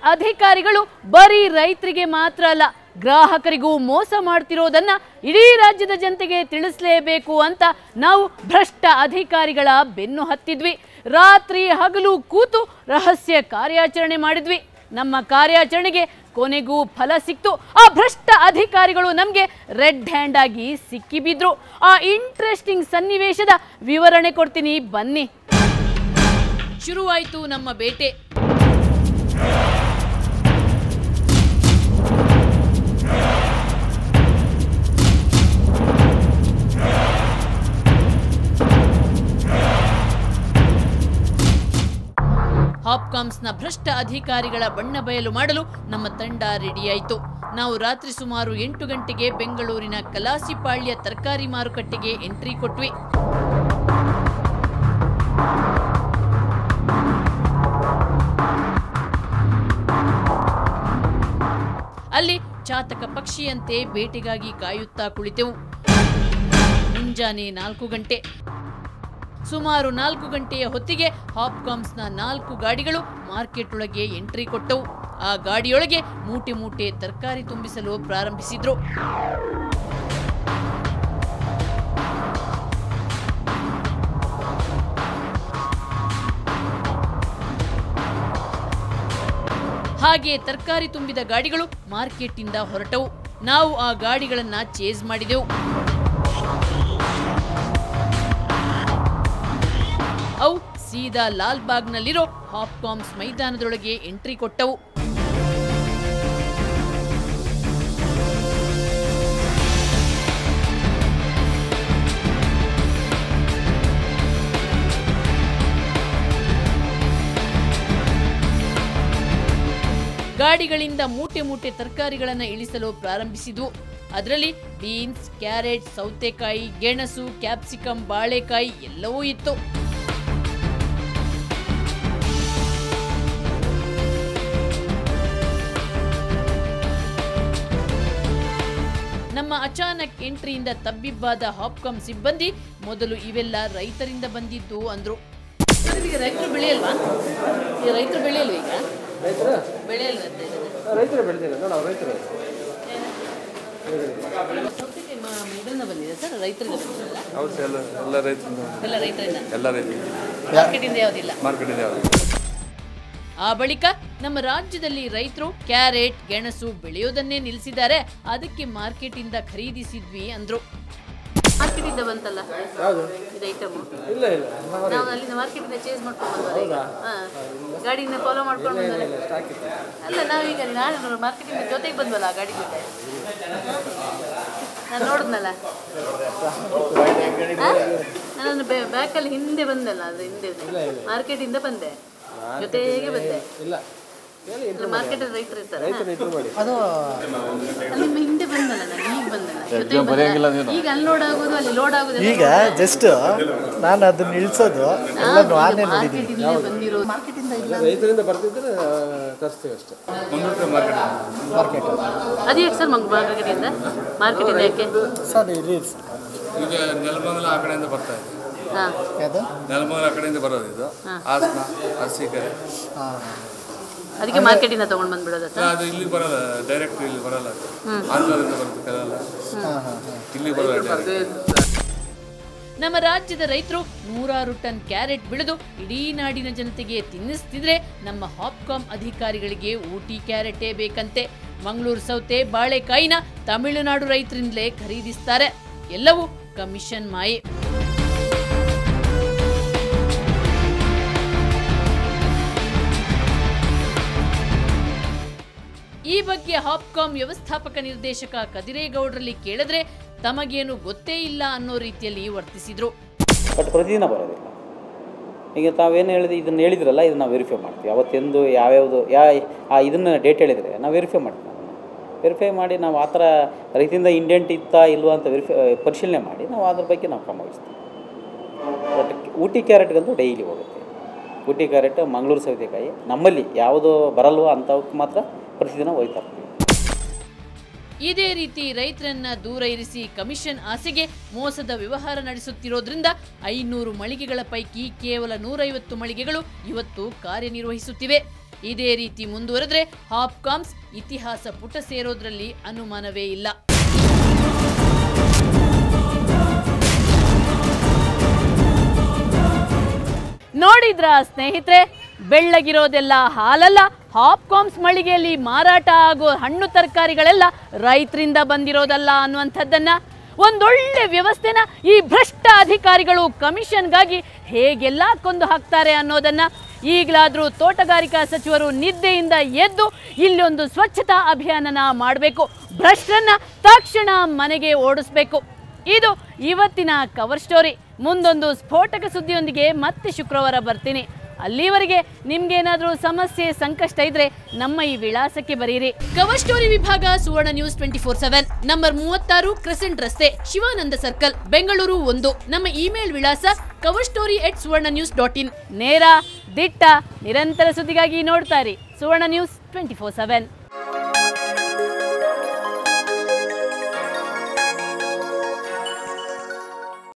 ಅಧಿಕಾರಿಗಳು ಬರೀ ರೈತರಿಗೆ ಮಾತ್ರ ಅಲ್ಲ ಗ್ರಾಹಕರಿಗೂ ಮೋಸ ಮಾಡ್ತಿರೋದನ್ನ ಇಡೀ ರಾಜ್ಯದ ಜನತೆಗೆ ತಿಳಿಸಲೇಬೇಕು ಅಂತ ನಾವು ಭ್ರಷ್ಟ ಅಧಿಕಾರಿಗಳ ಬೆನ್ನು ಹತ್ತಿದ್ವಿ ರಾತ್ರಿ ಹಗಲು ಕೂತು ರಹಸ್ಯ ಕಾರ್ಯಾಚರಣೆ ಮಾಡಿದ್ವಿ ನಮ್ಮ ಕಾರ್ಯಾಚರಣೆಗೆ ಕೊನೆಗೂ ಫಲ ಸಿಕ್ತು ಆ ಭ್ರಷ್ಟ ಅಧಿಕಾರಿಗಳು ನಮಗೆ ರೆಡ್ ಹ್ಯಾಂಡ್ ಆಗಿ ಸಿಕ್ಕಿಬಿದ್ರು ಆ ಇಂಟ್ರೆಸ್ಟಿಂಗ್ ಸನ್ನಿವೇಶದ ವಿವರಣೆ ಕೊಡ್ತೀನಿ ಬನ್ನಿ ಶುರುವಾಯಿತು ನಮ್ಮ ಬೇಟೆ ಹಾಪ್ಕಾಮ್ಸ್ನ ಭ್ರಷ್ಟ ಅಧಿಕಾರಿಗಳ ಬಣ್ಣ ಬಯಲು ಮಾಡಲು ನಮ್ಮ ತಂಡ ರೆಡಿಯಾಯಿತು ನಾವು ರಾತ್ರಿ ಸುಮಾರು ಎಂಟು ಗಂಟೆಗೆ ಬೆಂಗಳೂರಿನ ಕಲಾಸಿಪಾಳ್ಯ ತರಕಾರಿ ಮಾರುಕಟ್ಟೆಗೆ ಎಂಟ್ರಿ ಕೊಟ್ವಿ ಅಲ್ಲಿ ಚಾತಕ ಪಕ್ಷಿಯಂತೆ ಬೇಟೆಗಾಗಿ ಕಾಯುತ್ತಾ ಕುಳಿತೆವು ಮುಂಜಾನೆ ನಾಲ್ಕು ಗಂಟೆ ಸುಮಾರು ನಾಲ್ಕು ಗಂಟೆಯ ಹೊತ್ತಿಗೆ ಹಾಪ್ಕಾಮ್ಸ್ನ ನಾಲ್ಕು ಗಾಡಿಗಳು ಮಾರ್ಕೆಟ್ ಒಳಗೆ ಎಂಟ್ರಿ ಕೊಟ್ಟವು ಆ ಗಾಡಿಯೊಳಗೆ ಮೂಟೆ ಮೂಟೆ ತರಕಾರಿ ತುಂಬಿಸಲು ಪ್ರಾರಂಭಿಸಿದ್ರು ಹಾಗೆ ತರಕಾರಿ ತುಂಬಿದ ಗಾಡಿಗಳು ಮಾರ್ಕೆಟಿಂದ ಹೊರಟವು ನಾವು ಆ ಗಾಡಿಗಳನ್ನ ಚೇಸ್ ಮಾಡಿದೆವು ಅವು ಸೀದಾ ಲಾಲ್ ಬಾಗ್ನಲ್ಲಿರೋ ಹಾಪ್ಕಾಮ್ಸ್ ಮೈದಾನದೊಳಗೆ ಎಂಟ್ರಿ ಕೊಟ್ಟವು ಗಾಡಿಗಳಿಂದ ಮೂಟೆ ಮೂಟೆ ತರಕಾರಿಗಳನ್ನು ಇಳಿಸಲು ಪ್ರಾರಂಭಿಸಿದ್ವು ಅದರಲ್ಲಿ ಬೀನ್ಸ್ ಕ್ಯಾರೆಟ್ ಸೌತೆಕಾಯಿ ಗೆಣಸು ಕ್ಯಾಪ್ಸಿಕಮ್ ಬಾಳೆಕಾಯಿ ಎಲ್ಲವೂ ಇತ್ತು ನಮ್ಮ ಅಚಾನಕ್ ಎಂಟ್ರಿಯಿಂದ ತಬ್ಬಿಬ್ಬಾದ ಹಾಪ್ಕಾಮ್ ಸಿಬ್ಬಂದಿ ಮೊದಲು ಇವೆಲ್ಲ ರೈತರಿಂದ ಬಂದಿದ್ದು ಅಂದ್ರು ಈಗ ರೈತರು ಬೆಳೆಯಲ್ವಾ ಈಗ ರೈತರು ಬೆಳೆಯಲ್ವ ಈಗ ರೈತರ ಬೆಳೆಯಲ್ವ ರೈತರು ಬೆಳೆದಿಲ್ಲ ನೋಡ ರೈತರು ಇದರಿಂದ ಬಂದಿದೆ ಸರ್ ರೈತರಿಂದ ಬಂದಿಲ್ಲ ಹೌದು ಸರ್ ಎಲ್ಲ ಎಲ್ಲ ರೈತರಿಂದ ಎಲ್ಲ ರೈತರಿಂದ ಎಲ್ಲ ರೈತರು ಮಾರ್ಕೆಟಿಂದ ಯಾವುದಿಲ್ಲ ಮಾರ್ಕೆಟಿಂದ ಯಾವುದು ಆ ಬಳಿಕ ನಮ್ಮ ರಾಜ್ಯದಲ್ಲಿ ರೈತರು ಕ್ಯಾರೆಟ್ ಗೆಣಸು ಬೆಳೆಯೋದನ್ನೇ ನಿಲ್ಲಿಸಿದ್ದಾರೆ ಅದಕ್ಕೆ ಮಾರ್ಕೆಟಿಂದ ಖರೀದಿಸಿದ್ವಿ ಅಂದ್ರು ಮಾರ್ಕೆಟಿಂದ ಬಂತಲ್ಲ ಯಾವುದು ಇದು ಐಟಮ್ ಇಲ್ಲ ಇಲ್ಲ ನಾವು ನಾವು ಅಲ್ಲಿಂದ ಮಾರ್ಕೆಟಿಂದ ಚೇಂಜ್ ಮಾಡ್ಕೊಂಡು ಬಂದ್ವಲ್ಲ ಈಗ ಹಾ. ಗಾಡಿನ ಫಾಲೋ ಮಾಡ್ಕೊಂಡು ಬಂದ್ವಲ್ಲ ಸ್ಟಾಕ್ ಇತ್ತು ಅಲ್ಲ ನಾವೀಗ ನಾನು ಮಾರ್ಕೆಟಿಂದ ಜೊತೆಗೆ ಬಂದ್ವಲ್ಲ ಆ ಗಾಡಿ ಜೊತೆ ನಾನು ನೋಡಿದ್ನಲ್ಲ ಹಾ? ನಾನು ಬ್ಯಾಕಲ್ಲಿ ಹಿಂದೆ ಬಂದಲ್ಲ ಅದು ಹಿಂದೆ ಮಾರ್ಕೆಟಿಂದ ಬಂದೆ ಜೊತೆಗೆ ಬಂದೆ ಇಲ್ಲ ಹೇಳಿ ಮಾರ್ಕೆಟಲ್ಲಿ ರೈತರು ಇರ್ತಾರೆ ರೈತರು ಇಟ್ಟು ಮಾಡಿ ಅಲ್ಲಿ ಹಿಂದೆ ಬಂದಲ್ಲ ನಾನು ಈಗ ಬಂದಲ್ಲ ಜೊತೆಗೆ ಬಂದಲ್ಲ. ಈಗ ಅಲ್ಲಿ ಲೋಡ್ ಆಗೋದು ಅಲ್ಲಿ ಲೋಡ್ ಆಗೋದು ಈಗ ಜಸ್ಟ್ ನಾನು ಅದನ್ನ ಇಳಿಸೋದು ಎಲ್ಲ ನಾನೇ ನೋಡಿದ್ದೀನಿ ಮಾರ್ಕೆಟಿಂದ ಬಂದಿರೋದು ಮಾರ್ಕೆಟಿಂದ ಇಲ್ಲ ರೈತರಿಂದ ಬರ್ತಿದ್ರೆ ಆ, ತರಿಸ್ತೀವಿ ಅಷ್ಟೇ ಮಾರ್ಕೆಟ್ ಅದು ಯಾಕೆ ಸರ್ ಮಂಗ್ ಮಾರ್ಕೆಟಿಂದ ಮಾರ್ಕೆಟಿಂದ ಯಾಕೆ ಸರ್ ಇಲ್ಲಿ ಈಗ ನೆಲಮಂಗಲ ಆ ಕಡೆಯಿಂದ ಬರ್ತಾ ಇದೆ ಹಾಂ ಯಾವುದು ನೆಲಮಂಗಲ ಆ ಕಡೆಯಿಂದ ಬರೋದು ಇದು ಹಾಸನ ಅರಸೀಕೆರೆ ಹಾಂ ಅದಕ್ಕೆ ಮಾರ್ಕೆಟಿಂದ ತಗೊಂಡು ಬಂದ್ಬಿಡೋದ ಸರ್ ಅದು ಇಲ್ಲಿ ಬರಲ್ಲ ಡೈರೆಕ್ಟ್ ಇಲ್ಲಿ ಬರಲ್ಲ ಅದು. ಆಂಧ್ರದಿಂದ ಬರುತ್ತೆ ಕೆಲವೆಲ್ಲ ಹಾಂ ಹಾಂ ಹಾಂ ಇಲ್ಲಿ ಬರಲ್ಲ direct. ನಮ್ಮ ರಾಜ್ಯದ ರೈತರು ನೂರಾರು ಟನ್ ಕ್ಯಾರೆಟ್ ಬೆಳೆದು ಇಡೀ ನಾಡಿನ ಜನತೆಗೆ ತಿನ್ನಿಸ್ತಿದ್ರೆ ನಮ್ಮ ಹಾಪ್ಕಾಮ್ ಅಧಿಕಾರಿಗಳಿಗೆ ಊಟಿ ಕ್ಯಾರೆಟೇ ಬೇಕಂತೆ ಮಂಗಳೂರು ಸೌತೆ ಬಾಳೆಕಾಯಿನ ತಮಿಳುನಾಡು ರೈತರಿಂದಲೇ ಖರೀದಿಸ್ತಾರೆ ಎಲ್ಲವೂ ಕಮಿಷನ್ ಮಾಯೆ ಈ ಬಗ್ಗೆ ಹಾಪ್ಕಾಮ್ ವ್ಯವಸ್ಥಾಪಕ ನಿರ್ದೇಶಕ ಕದಿರೇಗೌಡರಲ್ಲಿ ಕೇಳಿದ್ರೆ ತಮಗೇನು ಗೊತ್ತೇ ಇಲ್ಲ ಅನ್ನೋ ರೀತಿಯಲ್ಲಿ ವರ್ತಿಸಿದ್ರು ಬಟ್ ಪ್ರತಿದಿನ ಬರೋದಿಲ್ಲ ಈಗ ತಾವೇನು ಹೇಳಿದ್ರಿ ಇದನ್ನು ಹೇಳಿದ್ರಲ್ಲ ಇದನ್ನು ನಾವು ವೆರಿಫೈ ಮಾಡ್ತೀವಿ ಅವತ್ತೆಂದು ಯಾವ್ಯಾವುದು ಯಾ ಆ ಇದನ್ನು ಡೇಟ್ ಹೇಳಿದರೆ ನಾವು ವೆರಿಫೈ ಮಾಡ್ತೀವಿ ಅದನ್ನು ವೆರಿಫೈ ಮಾಡಿ ನಾವು ಆ ಥರ ರೈತಿಂದ ಇಂಡೆಂಟ್ ಇತ್ತಾ ಇಲ್ವಾ ಅಂತ ವೆರಿಫೈ ಪರಿಶೀಲನೆ ಮಾಡಿ ನಾವು ಅದ್ರ ಬಗ್ಗೆ ನಾವು ಕ್ರಮ ವಹಿಸ್ತೀವಿ ಬಟ್ ಊಟಿ ಕ್ಯಾರೆಟ್ಗಂತೂ ಡೈಲಿ ಹೋಗುತ್ತೆ ಊಟಿ ಕ್ಯಾರೆಟ್ ಮಂಗಳೂರು ಸೌತೆಕಾಯಿ ನಮ್ಮಲ್ಲಿ ಯಾವುದು ಬರಲ್ವೋ ಅಂಥವಕ್ಕೆ ಮಾತ್ರ ಪ್ರತಿದಿನ ಹೋಯ್ತಾ ಇರ್ತೀವಿ ಇದೇ ರೀತಿ ರೈತರನ್ನ ದೂರ ಇರಿಸಿ ಕಮಿಷನ್ ಆಸೆಗೆ ಮೋಸದ ವ್ಯವಹಾರ ನಡೆಸುತ್ತಿರೋದ್ರಿಂದ ಐನೂರು ಮಳಿಗೆಗಳ ಪೈಕಿ ಕೇವಲ ನೂರೈವತ್ತು ಮಳಿಗೆಗಳು ಇವತ್ತು ಕಾರ್ಯನಿರ್ವಹಿಸುತ್ತಿವೆ ಇದೇ ರೀತಿ ಮುಂದುವರೆದ್ರೆ ಹಾಪ್ಕಾಮ್ಸ್ ಇತಿಹಾಸ ಪುಟ ಸೇರೋದ್ರಲ್ಲಿ ಅನುಮಾನವೇ ಇಲ್ಲ ನೋಡಿದ್ರ ಸ್ನೇಹಿತರೆ ಬೆಳ್ಳಗಿರೋದೆಲ್ಲ ಹಾಲಲ್ಲ ಹಾಪ್ಕಾಮ್ಸ್ ಮಳಿಗೆಯಲ್ಲಿ ಮಾರಾಟ ಆಗೋ ಹಣ್ಣು ತರಕಾರಿಗಳೆಲ್ಲ ರೈತರಿಂದ ಬಂದಿರೋದಲ್ಲ ಅನ್ನುವಂಥದ್ದನ್ನ ಒಂದೊಳ್ಳೆ ವ್ಯವಸ್ಥೆನ ಈ ಭ್ರಷ್ಟ ಅಧಿಕಾರಿಗಳು ಕಮಿಷನ್ಗಾಗಿ ಹೇಗೆಲ್ಲ ಕೊಂದು ಹಾಕ್ತಾರೆ ಅನ್ನೋದನ್ನ ಈಗಲಾದರೂ ತೋಟಗಾರಿಕಾ ಸಚಿವರು ನಿದ್ದೆಯಿಂದ ಎದ್ದು ಇಲ್ಲೊಂದು ಸ್ವಚ್ಛತಾ ಅಭಿಯಾನನ ಮಾಡಬೇಕು ಭ್ರಷ್ಟರನ್ನ ತಕ್ಷಣ ಮನೆಗೆ ಓಡಿಸ್ಬೇಕು ಇದು ಇವತ್ತಿನ ಕವರ್ ಸ್ಟೋರಿ ಮುಂದೊಂದು ಸ್ಫೋಟಕ ಸುದ್ದಿಯೊಂದಿಗೆ ಮತ್ತೆ ಶುಕ್ರವಾರ ಬರ್ತೀನಿ ಅಲ್ಲಿವರೆಗೆ ನಿಮ್ಗೇನಾದ್ರೂ ಸಮಸ್ಯೆ ಸಂಕಷ್ಟ ಇದ್ರೆ ನಮ್ಮ ಈ ವಿಳಾಸಕ್ಕೆ ಬರೀರಿ ಕವರ್ ಸ್ಟೋರಿ ವಿಭಾಗ Suvarna news twenty four seven number ಮೂವತ್ತಾರು ಕ್ರೆಸೆಂಟ್ ರಸ್ತೆ ಶಿವಾನಂದ ಸರ್ಕಲ್ ಬೆಂಗಳೂರು ಒಂದು ನಮ್ಮ ಇಮೇಲ್ ವಿಳಾಸ cover story at Suvarna news dot in ನೇರ ದಿಟ್ಟ ನಿರಂತರ ಸುದ್ದಿಗಾಗಿ ನೋಡ್ತಾ ಇರಿ Suvarna news twenty four seven